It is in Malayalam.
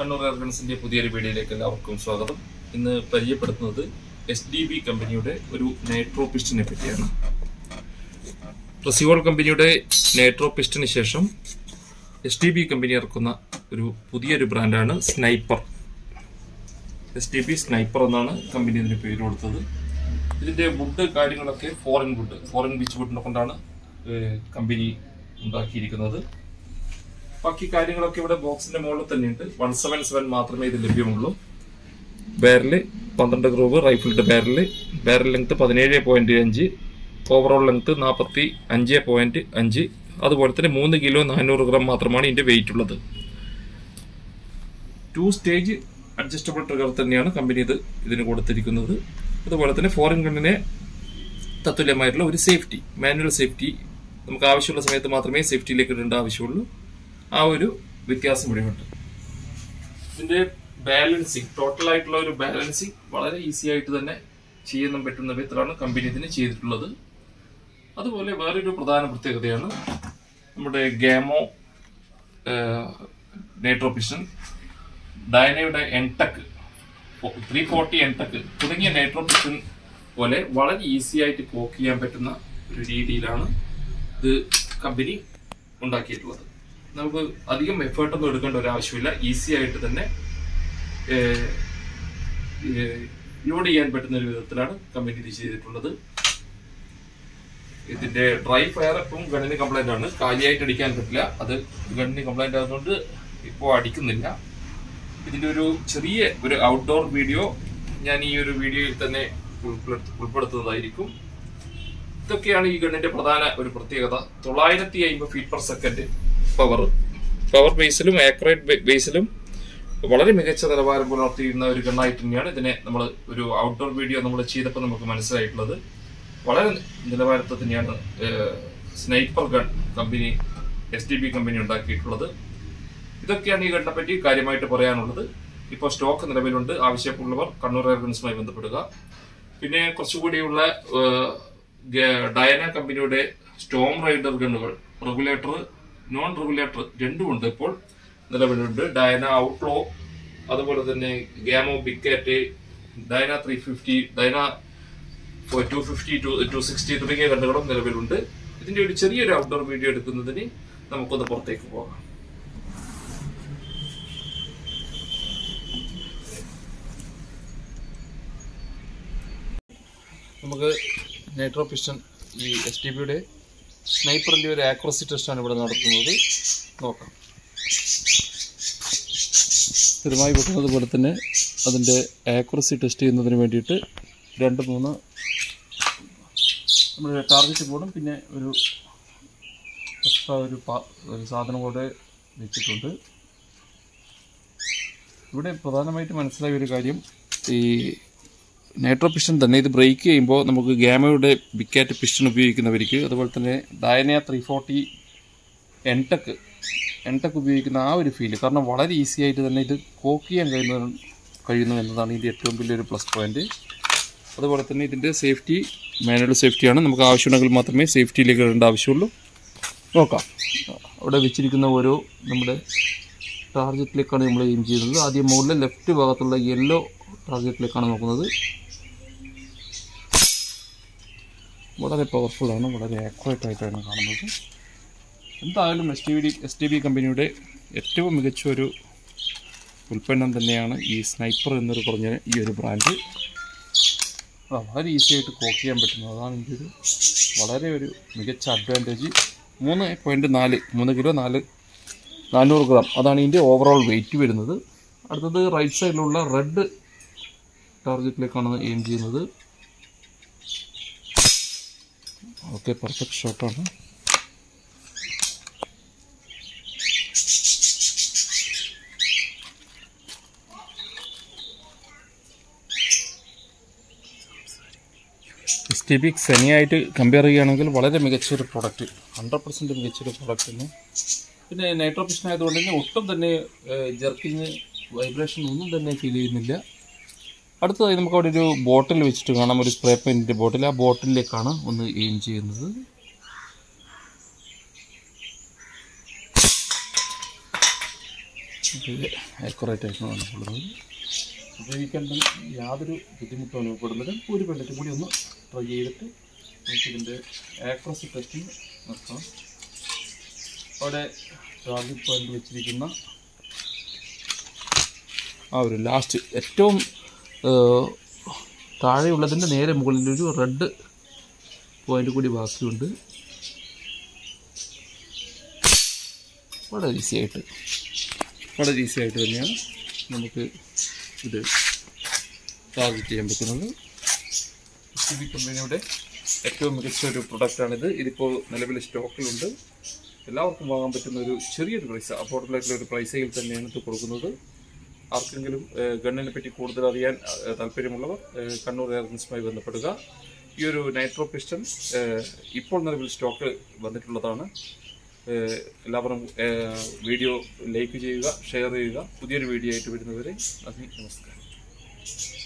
കണ്ണൂർ എയർഗൺസിന്റെ പുതിയൊരു വീഡിയോയിലേക്ക് എല്ലാവർക്കും സ്വാഗതം ഇന്ന് പരിചയപ്പെടുത്തുന്നത് എസ് ഡി ബി കമ്പനിയുടെ ഒരു നൈട്രോ പിസ്റ്റിനെ പറ്റിയാണ് റസിവോൾ കമ്പനിയുടെ നൈട്രോ പിസ്റ്റിന് ശേഷം എസ് ഡി ബി കമ്പനി ഇറക്കുന്ന ഒരു പുതിയൊരു ബ്രാൻഡാണ് sniper S D B sniper എന്നാണ് കമ്പനി ഇതിന് പേര് കൊടുത്തത് ഇതിന്റെ വുഡ് കാര്യങ്ങളൊക്കെ ഫോറിൻ വുഡ് ഫോറിൻ ബീച്ച് വുഡിനെ കൊണ്ടാണ് ഏഹ്, കമ്പനി ഉണ്ടാക്കിയിരിക്കുന്നത് ബാക്കി കാര്യങ്ങളൊക്കെ ഇവിടെ ബോക്സിന്റെ മുകളിൽ തന്നെയുണ്ട് വൺ സെവൻ സെവൻ മാത്രമേ ഇത് ലഭ്യമുള്ളൂ ബാരല് പന്ത്രണ്ട് groove rifled barrel barrel length പതിനേഴ് പോയിന്റ് അഞ്ച് ഓവറോൾ ലെങ്ത് നാൽപ്പത്തി അഞ്ച് പോയിന്റ് അഞ്ച് അതുപോലെ തന്നെ മൂന്ന് കിലോ നാനൂറ് ഗ്രാം മാത്രമാണ് ഇതിന്റെ വെയിറ്റ് ഉള്ളത് ടു സ്റ്റേജ് അഡ്ജസ്റ്റബിൾ ട്രിഗർ തന്നെയാണ് കമ്പനി ഇത് ഇതിന് കൊടുത്തിരിക്കുന്നത് അതുപോലെ തന്നെ ഫോറിൻ ഗണ്ണിനെ തത്തുല്യമായിട്ടുള്ള ഒരു സേഫ്റ്റി മാനുവൽ സേഫ്റ്റി നമുക്ക് ആവശ്യമുള്ള സമയത്ത് മാത്രമേ സേഫ്റ്റിയിലേക്ക് ഇടേണ്ട ആവശ്യമുള്ളൂ ആ ഒരു വ്യത്യാസം ഇവിടെയുണ്ട് ഇതിന്റെ ബാലൻസിങ് ടോട്ടൽ ആയിട്ടുള്ള ഒരു ബാലൻസിങ് വളരെ ഈസി ആയിട്ട് തന്നെ ചെയ്യാൻ പറ്റുന്ന വിധത്തിലാണ് കമ്പനി ഇതിന് ചെയ്തിട്ടുള്ളത് അതുപോലെ വേറൊരു പ്രധാന പ്രത്യേകതയാണ് നമ്മുടെ ഗാമോ നൈട്രോപിഷൻ ഡയനയുടെ എൻടെക് ത്രീ ഫോർട്ടി എൻടെക് തുടങ്ങിയ നൈട്രോപിഷൻ പോലെ വളരെ ഈസി ആയിട്ട് കോക്ക് ചെയ്യാൻ പറ്റുന്ന ഒരു രീതിയിലാണ് ഇത് കമ്പനി ഉണ്ടാക്കിയിട്ടുള്ളത് നമുക്ക് അധികം എഫേർട്ട് ഒന്നും എടുക്കേണ്ട ഒരു ആവശ്യമില്ല ഈസി ആയിട്ട് തന്നെ ലോഡ് ചെയ്യാൻ പറ്റുന്ന ഒരു വിധത്തിലാണ് കമ്പനി ഇത് ചെയ്തിട്ടുള്ളത് ഇതിന്റെ ഡ്രൈ ഫയർ ഇപ്പം ഗണ്ണിന് കംപ്ലൈന്റ് ആണ് കാലിയായിട്ട് അടിക്കാൻ പറ്റില്ല അത് ഗണ്ണിന് കംപ്ലൈന്റ് ആയതുകൊണ്ട് ഇപ്പോൾ അടിക്കുന്നില്ല ഇതിന്റെ ഒരു ചെറിയ ഒരു ഔട്ട്ഡോർ വീഡിയോ ഞാൻ ഈ ഒരു വീഡിയോയിൽ തന്നെ ഉൾപ്പെടുത്ത- ഉൾപ്പെടുത്തുന്നതായിരിക്കും ഇതൊക്കെയാണ് ഈ ഗണ്ണിന്റെ പ്രധാന ഒരു പ്രത്യേകത തൊള്ളായിരത്തി അമ്പത് feet per second power power ബേസിലും ആക്യുറേറ്റ് ബേസിലും വളരെ മികച്ച നിലവാരം പുലർത്തിയിരുന്ന ഒരു ഗണ്ണായിട്ട് തന്നെയാണ് ഇതിനെ നമ്മൾ ഒരു ഔട്ട്ഡോർ വീഡിയോ നമ്മൾ ചെയ്തപ്പോൾ നമുക്ക് മനസ്സിലായിട്ടുള്ളത് വളരെ നിലവാരത്തിൽ തന്നെയാണ് sniper gun company S D B company ഉണ്ടാക്കിയിട്ടുള്ളത് ഇതൊക്കെയാണ് ഈ ഗണ്ണിനെ പറ്റി കാര്യമായിട്ട് പറയാനുള്ളത് ഇപ്പോൾ സ്റ്റോക്ക് നിലവിലുണ്ട് ആവശ്യമുള്ളവർ കണ്ണൂർ എയർഗൺസുമായി ബന്ധപ്പെടുക പിന്നെ കുറച്ചുകൂടിയുള്ള ഏഹ്, ഗ- ഡയന കമ്പനിയുടെ സ്റ്റോം റൈഡർ ഗണ്ണുകൾ റെഗുലേറ്റർ നോൺ റെഗുലേറ്റർ രണ്ടുമുണ്ട് ഇപ്പോൾ നിലവിലുണ്ട് ഡയന ഔട്ട്ലോ അതുപോലെ തന്നെ Gamo Big Cat Diana three fifty Diana two fifty two two sixty തുടങ്ങിയ ഗണ്ണുകളും നിലവിലുണ്ട് ഇതിന്റെ ഒരു ചെറിയൊരു ഔട്ട്ഡോർ വീഡിയോ എടുക്കുന്നതിന് നമുക്കൊന്ന് പുറത്തേക്ക് പോകാം നമുക്ക് നൈട്രോ പിസ്റ്റൺ ഈ എസ് ടി ബിയുടെ സ്നൈപ്പറിന്റെ ഒരു ആക്യുറസി ടെസ്റ്റാണ് ഇവിടെ നടത്തുന്നത് നോക്കാം സ്ഥിരമായി വെക്കുന്നത് പോലെ തന്നെ അതിൻ്റെ ആക്യുറസി ടെസ്റ്റ് ചെയ്യുന്നതിന് വേണ്ടിയിട്ട് രണ്ട് മൂന്ന് നമ്മുടെ ടാർഗറ്റ് ബോർഡും പിന്നെ ഒരു എക്സ്ട്രാ ഒരു പാ- ഒരു സാധനം കൂടെ വെച്ചിട്ടുണ്ട് ഇവിടെ പ്രധാനമായിട്ട് മനസ്സിലായ ഒരു കാര്യം ഈ നൈട്രോ പിസ്റ്റൺ തന്നെ ഇത് ബ്രേക്ക് ചെയ്യുമ്പോൾ നമുക്ക് ഗാമയുടെ ബിക്കാറ്റ് പിസ്റ്റൺ ഉപയോഗിക്കുന്നവർക്ക് അതുപോലെ തന്നെ Diana three forty NTEC NTEC ഉപയോഗിക്കുന്ന ആ ഒരു ഫീല് കാരണം വളരെ ഈസി ആയിട്ട് തന്നെ ഇത് കോക്ക് ചെയ്യാൻ കഴിയുന്ന കഴിയുന്നു എന്നതാണ് ഇതിൻ്റെ ഏറ്റവും വലിയൊരു പ്ലസ് പോയിന്റ് അതുപോലെ തന്നെ ഇതിൻ്റെ സേഫ്റ്റി മാനുവൽ സേഫ്റ്റിയാണ് നമുക്ക് ആവശ്യമുണ്ടെങ്കിൽ മാത്രമേ സേഫ്റ്റിയിലേക്ക് ഇടേണ്ട ആവശ്യമുള്ളൂ നോക്കാം അവിടെ വെച്ചിരിക്കുന്ന ഓരോ നമ്മുടെ ടാർഗറ്റിലേക്കാണ് നമ്മൾ എയിം ചെയ്യുന്നത് ആദ്യം മുകളിലെ ലെഫ്റ്റ് ഭാഗത്തുള്ള യെല്ലോ ടാർഗറ്റിലേക്കാണ് നോക്കുന്നത് വളരെ പവർഫുള്ളാണ് വളരെ ആക്യുറേറ്റ് ആയിട്ടാണ് കാണുന്നത് എന്തായാലും S T B S T B കമ്പനിയുടെ ഏറ്റവും മികച്ച ഒരു ഉൽപ്പന്നം തന്നെയാണ് ഈ സ്നൈപ്പർ എന്നൊരു പറഞ്ഞ ഈ ഒരു ബ്രാൻഡ് ആ, വളരെ ഈസി ആയിട്ട് കോക്ക് ചെയ്യാൻ പറ്റുന്നത് അതാണ് ഇതിൻ്റെ ഒരു വളരെ ഒരു മികച്ച അഡ്വാൻറ്റേജ് മൂന്ന് പോയിൻറ്റ് നാല് മൂന്ന് കിലോ നാല് നാനൂറ് ഗ്രാം അതാണ് ഇതിൻ്റെ ഓവറോൾ വെയിറ്റ് വരുന്നത് അടുത്തത് റൈറ്റ് സൈഡിലുള്ള റെഡ് ടാർഗറ്റിലേക്കാണ് എയിം ചെയ്യുന്നത് ഓക്കെ പെർഫെക്റ്റ് ഷോട്ടാണ് എസ് ടി ബി സെനിയായിട്ട് കമ്പയർ ചെയ്യുകയാണെങ്കിൽ വളരെ മികച്ചൊരു പ്രോഡക്റ്റ് ഹൺഡ്രഡ് പെർസെൻറ്റ് മികച്ചൊരു പ്രോഡക്റ്റ് തന്നെ പിന്നെ നൈട്രോ പിഷൻ ആയതുകൊണ്ട് തന്നെ ഒട്ടും തന്നെ ജർക്കിങ് വൈബ്രേഷൻ ഒന്നും തന്നെ ഫീൽ ചെയ്യുന്നില്ല അടുത്തതായി നമുക്ക് അവിടെ ഒരു ബോട്ടിൽ വെച്ചിട്ട് കാണാം ഒരു സ്പ്രേ പെയിൻറ്റിൻ്റെ ബോട്ടിൽ ആ ബോട്ടിലേക്കാണ് ഒന്ന് എയിം ചെയ്യുന്നത് ഇത് ആക്യുറേറ്റ് ആയിട്ടാണ് വന്നിട്ടുള്ളത് ഉപയോഗിക്കേണ്ട യാതൊരു ബുദ്ധിമുട്ടും അനുഭവപ്പെടുന്നില്ല ഒരു പെല്ലറ്റ് കൂടി ഒന്ന് ട്രൈ ചെയ്തിട്ട് നമുക്ക് ഇതിൻ്റെ ആക്യുറസി ടെസ്റ്റിംഗ് നടത്താം അവിടെ ടാർഗറ്റ് പോയിന്റ് വെച്ചിരിക്കുന്ന ആ ഒരു ലാസ്റ്റ് ഏറ്റവും ഏഹ്, താഴെയുള്ളതിൻ്റെ നേരെ മുകളിലൊരു റെഡ് പോയിന്റ് കൂടി ബാക്കിയുണ്ട് വളരെ ഈസി ആയിട്ട് വളരെ ഈസി ആയിട്ട് തന്നെയാണ് നമുക്ക് ഇത് ടാർഗറ്റ് ചെയ്യാൻ പറ്റുന്നത് സി ബി കമ്പനിയുടെ ഏറ്റവും മികച്ച ഒരു പ്രൊഡക്റ്റാണിത് ഇതിപ്പോൾ നിലവിൽ സ്റ്റോക്കിലുണ്ട് എല്ലാവർക്കും വാങ്ങാൻ പറ്റുന്ന ഒരു ചെറിയൊരു പ്രൈസ് അഫോർഡബിൾ ആയിട്ടുള്ള ഒരു പ്രൈസിൽ തന്നെയാണ് ഇത് കൊടുക്കുന്നത് ആർക്കെങ്കിലും ഏഹ്, ഗണ്ണിനെ പറ്റി കൂടുതൽ അറിയാൻ ഏഹ്, താല്പര്യമുള്ളവർ ഏഹ്, കണ്ണൂർ എയർഗൻസുമായി ബന്ധപ്പെടുക ഈ ഒരു നൈട്രോ പിസ്റ്റൺ ഏഹ്, ഇപ്പോൾ നിലവിൽ സ്റ്റോക്ക് വന്നിട്ടുള്ളതാണ് ഏഹ്, എല്ലാവരും ഏഹ്, വീഡിയോ ലൈക്ക് ചെയ്യുക ഷെയർ ചെയ്യുക പുതിയൊരു വീഡിയോ ആയിട്ട് വരുന്നവരെ നന്ദി നമസ്കാരം